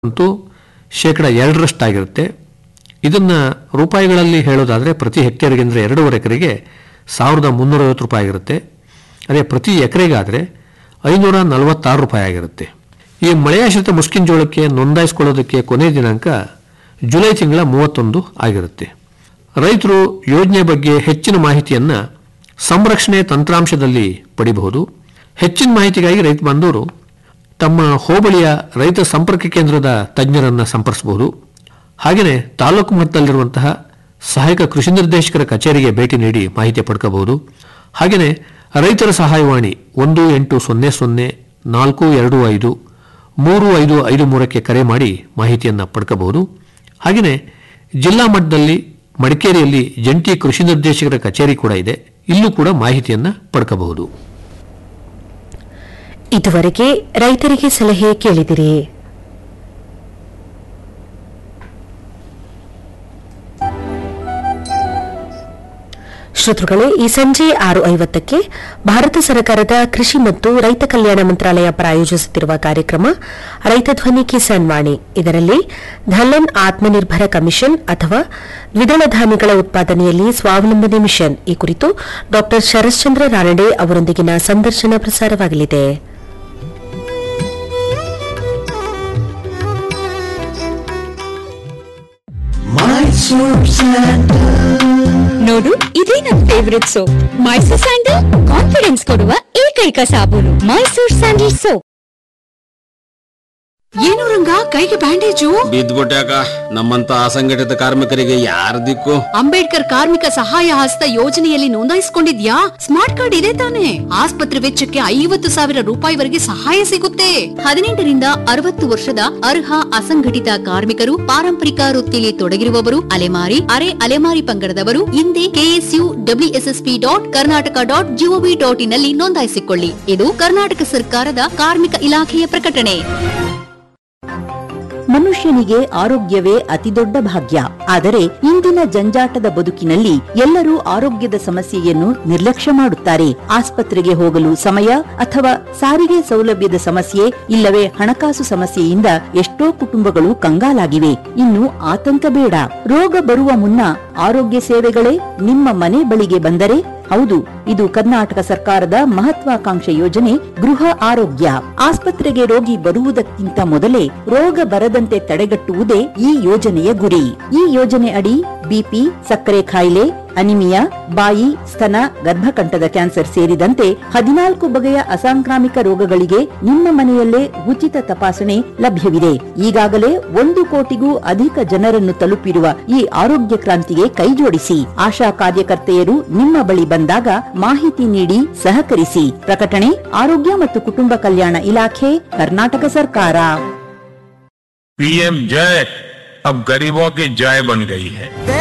ಅಂತೂ ಶೇಕಡ ಎರಡರಷ್ಟಾಗಿರುತ್ತೆ ಇದನ್ನು ರೂಪಾಯಿಗಳಲ್ಲಿ ಹೇಳೋದಾದರೆ ಪ್ರತಿ ಹೆಕ್ಟೇರ್ಗೆ ಅಂದರೆ ಎರಡೂವರೆ ಎಕರೆಗೆ ಸಾವಿರದ ಮುನ್ನೂರೈವತ್ತು ರೂಪಾಯಿ ಆಗಿರುತ್ತೆ ಅದೇ ಪ್ರತಿ ಎಕರೆಗಾದರೆ ಐನೂರ ನಲವತ್ತಾರು ರೂಪಾಯಿ ಆಗಿರುತ್ತೆ ಈ ಮಳೆಯಾಶ್ರಿತ ಮುಸ್ಕಿನ ಜೋಳಕ್ಕೆ ನೋಂದಾಯಿಸಿಕೊಳ್ಳೋದಕ್ಕೆ ಕೊನೆಯ ದಿನಾಂಕ ಜುಲೈ ತಿಂಗಳ ಮೂವತ್ತೊಂದು ಆಗಿರುತ್ತೆ ರೈತರು ಯೋಜನೆ ಬಗ್ಗೆ ಹೆಚ್ಚಿನ ಮಾಹಿತಿಯನ್ನು ಸಂರಕ್ಷಣೆ ತಂತ್ರಾಂಶದಲ್ಲಿ ಪಡಿಬಹುದು ಹೆಚ್ಚಿನ ಮಾಹಿತಿಗಾಗಿ ರೈತ ಬಾಂಧವರು ತಮ್ಮ ಹೋಬಳಿಯ ರೈತ ಸಂಪರ್ಕ ಕೇಂದ್ರದ ತಜ್ಞರನ್ನು ಸಂಪರ್ಸಬಹುದು ಹಾಗೆಯೇ ತಾಲೂಕು ಮಟ್ಟದಲ್ಲಿರುವಂತಹ ಸಹಾಯಕ ಕೃಷಿ ನಿರ್ದೇಶಕರ ಕಚೇರಿಗೆ ಭೇಟಿ ನೀಡಿ ಮಾಹಿತಿ ಪಡ್ಕೋಬಹುದು ಹಾಗೆಯೇ ರೈತರ ಸಹಾಯವಾಣಿ ಒಂದು ಎಂಟು ಸೊನ್ನೆ ಸೊನ್ನೆ ನಾಲ್ಕು ಎರಡು ಐದು ಮೂರು ಐದು ಐದು ಮೂರಕ್ಕೆ ಕರೆ ಮಾಡಿ ಮಾಹಿತಿಯನ್ನು ಪಡ್ಕೋಬಹುದು ಹಾಗೆಯೇ ಜಿಲ್ಲಾ ಮಟ್ಟದಲ್ಲಿ ಮಡಿಕೇರಿಯಲ್ಲಿ ಜಂಟಿ ಕೃಷಿ ನಿರ್ದೇಶಕರ ಕಚೇರಿ ಕೂಡ ಇದೆ ಇಲ್ಲೂ ಕೂಡ ಮಾಹಿತಿಯನ್ನು ಪಡ್ಕೋಬಹುದು ಇದುವರೆಗೆ ರೈತರಿಗೆ ಸಲಹೆ ಕೇಳಿದಿರಿ ಶ್ರೋತೃಗಳೇ ಈ ಸಂಜೆ ಆರು ಐವತ್ತಕ್ಕೆ ಭಾರತ ಸರ್ಕಾರದ ಕೃಷಿ ಮತ್ತು ರೈತ ಕಲ್ಯಾಣ ಮಂತ್ರಾಲಯ ಪ್ರಾಯೋಜಿಸುತ್ತಿರುವ ಕಾರ್ಯಕ್ರಮ ರೈತ ಧ್ವನಿ ಕಿಸಾನ್ ವಾಣಿ ಇದರಲ್ಲಿ ಧಲ್ಲನ್ ಆತ್ಮನಿರ್ಭರ ಕಮಿಷನ್ ಅಥವಾ ದ್ವಿದಳ ಧಾನ್ಯಗಳ ಉತ್ಪಾದನೆಯಲ್ಲಿ ಸ್ವಾವಲಂಬನೆ ಮಿಷನ್ ಈ ಕುರಿತು ಡಾ ಶರಶ್ಚಂದ್ರ ರಾನಡೆ ಅವರೊಂದಿಗಿನ ಸಂದರ್ಶನ ಪ್ರಸಾರವಾಗಲಿದೆ ನೋಡು ಇದೇ ನನ್ favourite soap Mysore sandal confidence ಕೊಡುವ ಏಕೈಕ ಸಾಬೂನು ಮೈಸೂರ್ ಸ್ಯಾಂಡಲ್ ಸೋಪ್ ಏನು ರಂಗ ಕೈಗೆ ಬ್ಯಾಂಡೇಜು ಬಿದ್ದ್ಬಿಟ್ಯಾಕ ನಮ್ಮಂತ ಅಸಂಘಟಿತ ಕಾರ್ಮಿಕರಿಗೆ ಯಾರ ದಿಕ್ಕು ಅಂಬೇಡ್ಕರ್ ಕಾರ್ಮಿಕ ಸಹಾಯ ಹಸ್ತ ಯೋಜನೆಯಲ್ಲಿ ನೋಂದಾಯಿಸಿಕೊಂಡಿದ್ಯಾ ಸ್ಮಾರ್ಟ್ ಕಾರ್ಡ್ ಇದೆ ತಾನೆ ಆಸ್ಪತ್ರೆ ವೆಚ್ಚಕ್ಕೆ ಐವತ್ತು ಸಾವಿರ ರೂಪಾಯಿವರೆಗೆ ಸಹಾಯ ಸಿಗುತ್ತೆ ಹದಿನೆಂಟರಿಂದ ಅರವತ್ತು ವರ್ಷದ ಅರ್ಹ ಅಸಂಘಟಿತ ಕಾರ್ಮಿಕರು ಪಾರಂಪರಿಕ ವೃತ್ತಿಯಲ್ಲಿ ತೊಡಗಿರುವವರು ಅಲೆಮಾರಿ ಅರೆ ಅಲೆಮಾರಿ ಪಂಗಡದವರು ಹಿಂದೆ KSU WSSP dot Karnataka dot GOV dot in ನಲ್ಲಿ ನೋಂದಾಯಿಸಿಕೊಳ್ಳಿ ಇದು ಕರ್ನಾಟಕ ಸರ್ಕಾರದ ಕಾರ್ಮಿಕ ಇಲಾಖೆಯ ಪ್ರಕಟಣೆ ಮನುಷ್ಯನಿಗೆ ಆರೋಗ್ಯವೇ ಅತಿದೊಡ್ಡ ಭಾಗ್ಯ ಆದರೆ ಇಂದಿನ ಜಂಜಾಟದ ಬದುಕಿನಲ್ಲಿ ಎಲ್ಲರೂ ಆರೋಗ್ಯದ ಸಮಸ್ಯೆಯನ್ನು ನಿರ್ಲಕ್ಷ್ಯ ಮಾಡುತ್ತಾರೆ ಆಸ್ಪತ್ರೆಗೆ ಹೋಗಲು ಸಮಯ ಅಥವಾ ಸಾರಿಗೆ ಸೌಲಭ್ಯದ ಸಮಸ್ಯೆ ಇಲ್ಲವೇ ಹಣಕಾಸು ಸಮಸ್ಯೆಯಿಂದ ಎಷ್ಟೋ ಕುಟುಂಬಗಳು ಕಂಗಾಲಾಗಿವೆ ಇನ್ನು ಆತಂಕ ಬೇಡ ರೋಗ ಬರುವ ಮುನ್ನ ಆರೋಗ್ಯ ಸೇವೆಗಳೇ ನಿಮ್ಮ ಮನೆ ಬಳಿಗೆ ಬಂದರೆ ಹೌದು ಇದು ಕರ್ನಾಟಕ ಸರ್ಕಾರದ ಮಹತ್ವಾಕಾಂಕ್ಷೆ ಯೋಜನೆ ಗೃಹ ಆರೋಗ್ಯ ಆಸ್ಪತ್ರೆಗೆ ರೋಗಿ ಬರುವುದಕ್ಕಿಂತ ಮೊದಲೇ ರೋಗ ಬರದಂತೆ ತಡೆಗಟ್ಟುವುದೇ ಈ ಯೋಜನೆಯ ಗುರಿ ಈ ಯೋಜನೆ ಅಡಿ ಬಿಪಿ ಸಕ್ಕರೆ ಕಾಯಿಲೆ ಅನಿಮಿಯಾ ಬಾಯಿ ಸ್ತನ ಗರ್ಭಕಂಠದ ಕ್ಯಾನ್ಸರ್ ಸೇರಿದಂತೆ ಹದಿನಾಲ್ಕು ಬಗೆಯ ಅಸಾಂಕ್ರಾಮಿಕ ರೋಗಗಳಿಗೆ ನಿಮ್ಮ ಮನೆಯಲ್ಲೇ ಉಚಿತ ತಪಾಸಣೆ ಲಭ್ಯವಿದೆ ಈಗಾಗಲೇ ಒಂದು ಕೋಟಿಗೂ ಅಧಿಕ ಜನರನ್ನು ತಲುಪಿರುವ ಈ ಆರೋಗ್ಯ ಕ್ರಾಂತಿಗೆ ಕೈಜೋಡಿಸಿ ಆಶಾ ಕಾರ್ಯಕರ್ತೆಯರು ನಿಮ್ಮ ಬಳಿ ಬಂದಾಗ ಮಾಹಿತಿ ನೀಡಿ ಸಹಕರಿಸಿ ಪ್ರಕಟಣೆ ಆರೋಗ್ಯ ಮತ್ತು ಕುಟುಂಬ ಕಲ್ಯಾಣ ಇಲಾಖೆ ಕರ್ನಾಟಕ ಸರ್ಕಾರ पीएम जय अब गरीबों की जय बन गई है